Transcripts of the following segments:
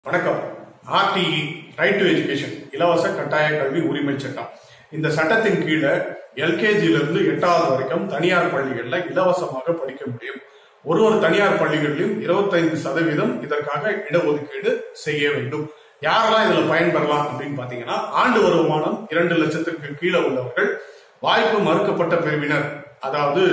வணக்கம் RTE right to education இலவச கட்டாய கல்வி உரிமை சட்டம் இந்த சட்டத்தின் கீழே எல்கேஜில இருந்து எட்டாவது வரைக்கும் தனியார் பள்ளிகள்ல இலவசமாக படிக்க முடியும் ஒரு ஒரு தனியார் பள்ளிகளிலும் 25% சதவீதம் இதற்காக இடஒதுக்கீடு செய்ய வேண்டும் யாரெல்லாம் இதுல பயன்பெறலாம் அப்படின்னு பாத்தீங்கன்னா ஆண்டு வருமானம் இரண்டு லட்சத்திற்கு கீழே உள்ளவர்கள் வாய்ப்பு மறுக்கப்பட்ட பிரிவினர் அதாவது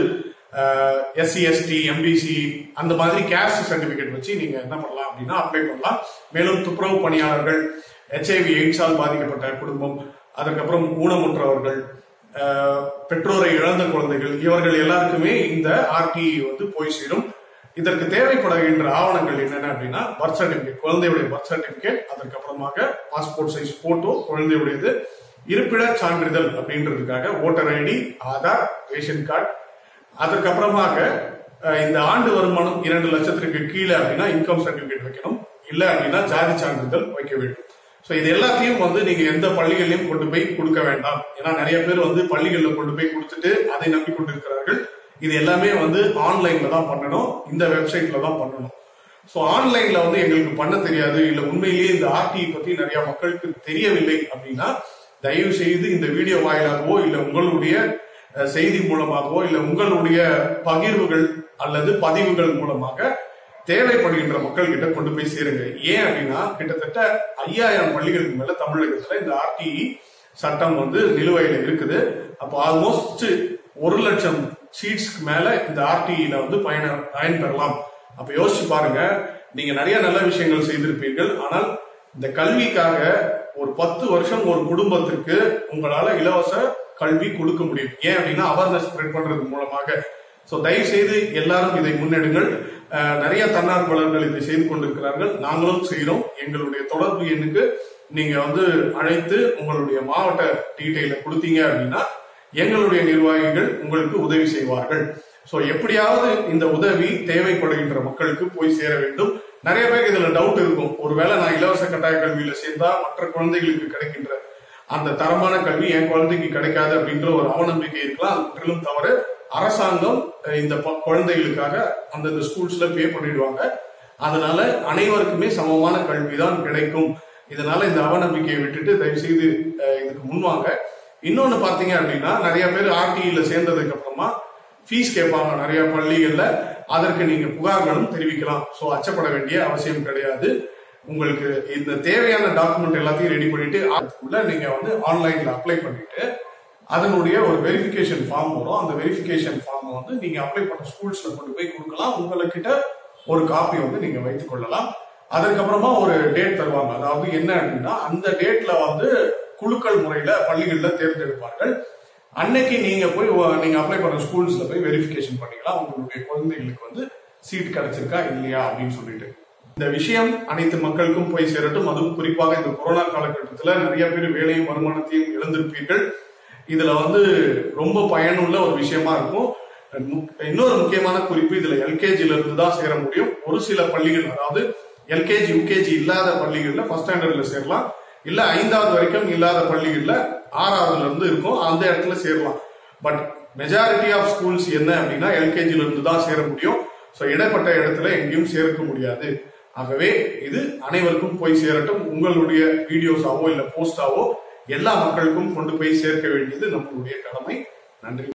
எஸ்சி எஸ்டி எம்பிசி அந்த மாதிரி கேஸ்ட் சர்டிபிகேட் வச்சு நீங்க என்ன பண்ணலாம் அப்படின்னா அப்ளை பண்ணலாம் மேலும் துப்புரவு பணியாளர்கள் ஹெச்ஐவி எய்ட்ஸால் பாதிக்கப்பட்ட குடும்பம் அதற்கப்புறம் ஊனமுற்றவர்கள் அஹ், பெற்றோரை இழந்த குழந்தைகள் இவர்கள் எல்லாருக்குமே இந்த ஆர்டிஇ வந்து போய் சேரும் இதற்கு தேவைப்படுகின்ற ஆவணங்கள் என்னென்ன அப்படின்னா பர்த் சர்டிபிகேட் குழந்தையுடைய பர்த் சர்டிபிகேட் அதற்கப்புறமாக பாஸ்போர்ட் சைஸ் போட்டோ குழந்தையுடையது இருப்பிட சான்றிதழ் அப்படின்றதுக்காக voter ID Aadhaar ration card அதற்கப்புறமாக அஹ், இந்த ஆண்டு வருமானம் இரண்டு லட்சத்திற்கு கீழே அப்படின்னா இன்கம் சர்டிபிகேட் வைக்கணும் இல்ல அப்படின்னா ஜாதி சான்றிதழ் வைக்க வேண்டும் சோ இது எல்லாத்தையும் வந்து நீங்க எந்த பள்ளிகளையும் கொண்டு போய் கொடுக்க வேண்டாம் ஏன்னா நிறைய பேர் வந்து பள்ளிகளில் கொண்டு போய் கொடுத்துட்டு அதை நம்பி கொண்டிருக்கிறார்கள் இது எல்லாமே வந்து ஆன்லைன்ல தான் பண்ணணும் இந்த வெப்சைட்ல தான் பண்ணணும் சோ ஆன்லைன்ல வந்து எங்களுக்கு பண்ண தெரியாது இல்ல உண்மையிலேயே இந்த ஆர்டி பத்தி நிறைய மக்களுக்கு தெரியவில்லை அப்படின்னா தயவு செய்து இந்த வீடியோ வாயிலாகவோ இல்ல உங்களுடைய அஹ், செய்தி மூலமாகவோ இல்ல உங்களுடைய பகிர்வுகள் அல்லது பதிவுகள் மூலமாக தேவைப்படுகின்ற மக்கள் கிட்ட கொண்டு போய் சேருங்க ஏன் அப்படின்னா கிட்டத்தட்ட ஐயாயிரம் பள்ளிகளுக்கு மேல தமிழகத்துல இந்த ஆர்டிஇ சட்டம் வந்து நிலுவையில இருக்குது அப்போ ஆல்மோஸ்ட் ஒரு லட்சம் சீட்ஸ்க்கு மேல இந்த ஆர்டிஇல வந்து பயன பயன்பெறலாம் அப்ப யோசிச்சு பாருங்க நீங்க நிறைய நல்ல விஷயங்கள் செய்திருப்பீர்கள் ஆனால் இந்த கல்விக்காக ஒரு பத்து வருஷம் ஒரு குடும்பத்திற்கு உங்களால இலவச கல்வி கொடுக்க முடியும் ஏன் அப்படின்னா அவேர்னஸ் ஸ்ப்ரெட் பண்றது மூலமாக சோ தயவு செய்து எல்லாரும் இதை முன்னெடுங்கள் அஹ், நிறைய தன்னார்வலர்கள் இதை செய்து கொண்டிருக்கிறார்கள் நாங்களும் செய்கிறோம் எங்களுடைய தொடர்பு எண்ணுக்கு நீங்க வந்து அழைத்து உங்களுடைய மாவட்ட டீட்டெயில கொடுத்தீங்க அப்படின்னா எங்களுடைய நிர்வாகிகள் உங்களுக்கு உதவி செய்வார்கள் சோ எப்படியாவது இந்த உதவி தேவைப்படுகின்ற மக்களுக்கு போய் சேர வேண்டும் நிறைய பேருக்கு இதுல டவுட் இருக்கும் ஒருவேளை நான் இலவச கட்டாய கல்வியில சேர்ந்தா மற்ற குழந்தைகளுக்கு கிடைக்கின்ற அந்த தரமான கல்வி என் குழந்தைக்கு கிடைக்காது அப்படின்ற ஒரு அவநம்பிக்கை இருக்கலாம் அது முற்றிலும் தவறு அரசாங்கம் அஹ், இந்த ப- குழந்தைகளுக்காக அந்தந்த ஸ்கூல்ஸ்ல பே பண்ணிடுவாங்க அதனால அனைவருக்குமே சமமான கல்வி தான் கிடைக்கும் இதனால இந்த அவநம்பிக்கையை விட்டுட்டு தயவு செய்து அஹ், இதுக்கு முன்வாங்க இன்னொன்னு பாத்தீங்க அப்படின்னா நிறைய பேர் ஆர்டிஇல சேர்ந்ததுக்கு அப்புறமா ஃபீஸ் கேட்பாங்க நிறைய பள்ளிகள்ல அதற்கு நீங்க புகார்களும் தெரிவிக்கலாம் சோ அச்சப்பட வேண்டிய அவசியம் கிடையாது உங்களுக்கு இந்த தேவையான டாக்குமெண்ட் எல்லாத்தையும் ரெடி பண்ணிட்டு அதுக்குள்ள நீங்க வந்து ஆன்லைன்ல அப்ளை பண்ணிட்டு அதனுடைய ஒரு வெரிஃபிகேஷன் ஃபார்ம் வரும் அந்த வெரிஃபிகேஷன் ஃபார்ம் வந்து நீங்க அப்ளை பண்ண ஸ்கூல்ஸ்ல கொண்டு போய் கொடுக்கலாம் உங்ககிட்ட ஒரு காப்பி வந்து நீங்க வைத்துக் கொள்ளலாம் அதுக்கப்புறமா ஒரு டேட் தருவாங்க அதாவது என்ன அப்படின்னா அந்த டேட்ல வந்து குழுக்கள் முறையில பள்ளிகள்ல தேர்ந்தெடுப்பார்கள் அன்னைக்கு நீங்க போய் உ- நீங்க அப்ளை பண்ண ஸ்கூல்ஸ்ல போய் வெரிஃபிகேஷன் பண்ணிக்கலாம் உங்களுடைய குழந்தைகளுக்கு வந்து சீட் கிடைச்சிருக்கா இல்லையா அப்படின்னு சொல்லிட்டு இந்த விஷயம் அனைத்து மக்களுக்கும் போய் சேரட்டும் அதுவும் குறிப்பாக இந்த கொரோனா காலகட்டத்துல நிறைய பேர் வேலையும் வருமானத்தையும் இழந்திருப்பீர்கள் இதுல வந்து ரொம்ப பயனுள்ள ஒரு விஷயமா இருக்கும் மு- இன்னொரு முக்கியமான குறிப்பு இதுல எல்கேஜில இருந்து தான் சேர முடியும் ஒரு சில பள்ளிகள் அதாவது எல்கேஜி யூகேஜி இல்லாத பள்ளிகள்ல ஃபர்ஸ்ட் ஸ்டாண்டர்ட்ல சேரலாம் இல்ல ஐந்தாவது வரைக்கும் இல்லாத பள்ளிகள்ல ஆறாவதுல இருந்து இருக்கும் அந்த இடத்துல சேரலாம் பட் மெஜாரிட்டி ஆஃப் ஸ்கூல்ஸ் என்ன அப்படின்னா எல்கேஜில இருந்து தான் சேர முடியும் சோ இடைப்பட்ட இடத்துல எங்கேயும் சேர்க்க முடியாது ஆகவே இது அனைவருக்கும் போய் சேரட்டும் உங்களுடைய வீடியோஸாவோ இல்ல போஸ்டாவோ எல்லா மக்களுக்கும் கொண்டு போய் சேர்க்க வேண்டியது நம்மளுடைய கடமை நன்றி